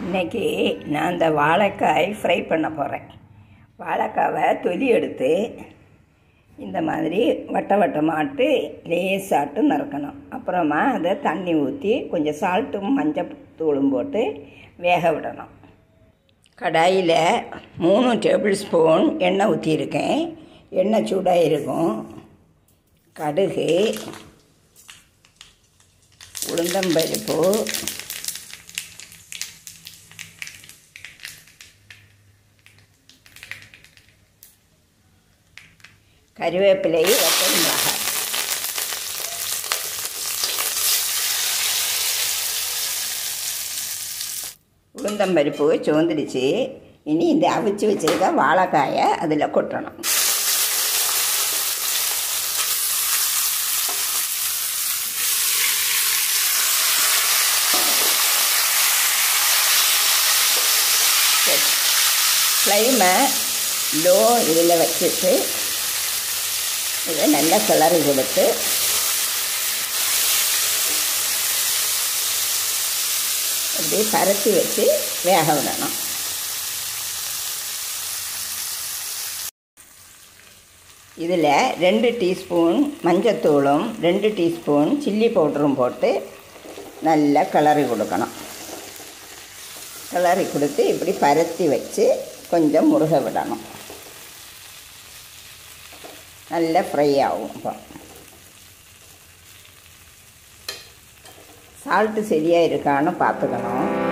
இன்னைக்கு நான் இந்த வாழைக்காய் ஃப்ரை பண்ண போகிறேன் வாழைக்காவை தொலி எடுத்து இந்த மாதிரி வட்ட வட்டமாட்டு லேசாட்டு நறுக்கணும் அப்புறமா அதை தண்ணி ஊற்றி கொஞ்சம் சால்ட்டும் மஞ்சள் தூளும் போட்டு வேக விடணும் கடாயில் மூணு டேபிள் ஸ்பூன் எண்ணெய் ஊற்றியிருக்கேன் எண்ணெய் சூடாக இருக்கும் கடுகு உளுந்தம்பருப்பு கருவேப்பிலை வத்தல் மிளகாய் உளுந்தம்பருப்பு சோந்துடுச்சு இனி இந்த அவிச்சு வச்சிருக்க வாழைக்காயை அதில் கொட்டணும் ஃப்ளைமை லோ இதில் வச்சுட்டு இதை நல்லா கிளறி கொடுத்து இப்படி பரத்தி வச்சு வேக விடணும் இதில் ரெண்டு டீஸ்பூன் மஞ்சத்தூளும் ரெண்டு டீஸ்பூன் சில்லி பவுடரும் போட்டு நல்லா கிளறி கொடுக்கணும் கிளறி கொடுத்து இப்படி பரத்தி வச்சு கொஞ்சம் முருக விடணும் நல்லா ஃப்ரை ஆகும் இப்போ சால்ட்டு சரியாக இருக்கான்னு பார்த்துக்கணும்